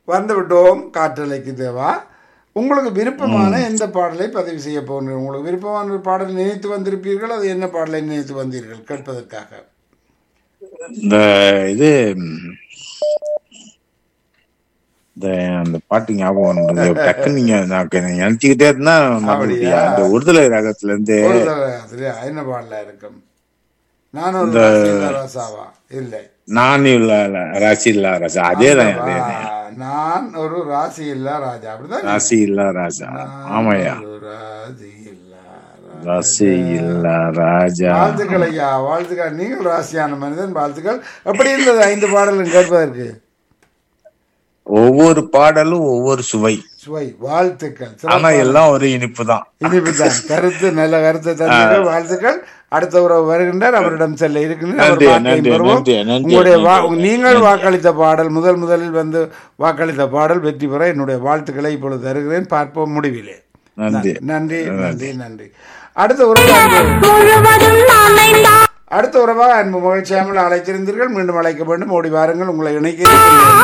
வந்து விட்டோம் காற்றலைக்கு தேவா உங்களுக்கு விருப்பமான எந்த பாடலை பதிவு செய்ய போகிறீர்கள் உங்களுக்கு விருப்பமான ஒரு பாடலை நினைத்து வந்திருப்பீர்கள் அது என்ன பாடலை நினைத்து வந்தீர்கள் கேட்பதற்காக இந்த இது ம், இந்த அந்த பாட்டு ஞாபகம் வந்தது. டக்குன்னு நீங்க நான் நினைச்சுக்கிட்டே இருந்தா மறந்துட்டியா? அப்படியா? இந்த ஒருதலை ராகத்துல இருந்து ஒரு தடவை அதுல என்ன பாடலா இருக்கும் நான் ஒரு ராசியில்லா ராசாவா இல்லை நான் இல்ல இல்ல, ராசி இல்ல ராஜா அதேதான் அதேதான் ஆ, நான் ஒரு ராசி இல்ல ராஜா அப்படிதான் ராசி இல்ல ராஜா ஆமாய்யா ஒரு ராசி இல்ல ராஜா. ராசி இல்ல ராஜா வாழ்த்துக்கள் ஐயா வாழ்த்துக்கள் நீங்கள் ராசியான மனிதன் வாழ்த்துக்கள் எப்படி இருந்தது ஐந்து பாடலும் கேட்பதற்கு ஒவ்வொரு பாடலும் ஒவ்வொரு சுவை சுவை வாழ்த்துக்கள் ஆனா எல்லாம் ஒரு இனிப்பு தான் இனிப்புதான் கருத்து நல்ல கருத்து தந்தீர்கள் வாழ்த்துக்கள் அடுத்த உறவு வருகின்றார் அவரிடம் செல்ல இருக்கின்றார் அவர் நன்றி, வாக்கையும் நன்றி, பெறுவோம். நன்றி, நன்றி, உங்களுடைய வா- நன்றி. நீங்கள் வாக்களித்த பாடல் முதல் முதலில் வந்து வாக்களித்த பாடல் வெற்றி பெற என்னுடைய வாழ்த்துக்களை இப்பொழுது தருகிறேன் பார்ப்போம் முடிவிலே நன்றி நன்றி நன்றி நன்றி அடுத்த உறவு அன்பு- முழுவதும் நாளைந்தான் அடுத்த உறவாக அன்பு மகிழ்ச்சியாமல் அழைத்திருந்தீர்கள் மீண்டும் அழைக்க வேண்டும் ஓடி வாருங்கள் உங்களை இணைக்க இருக்கின்றேன்.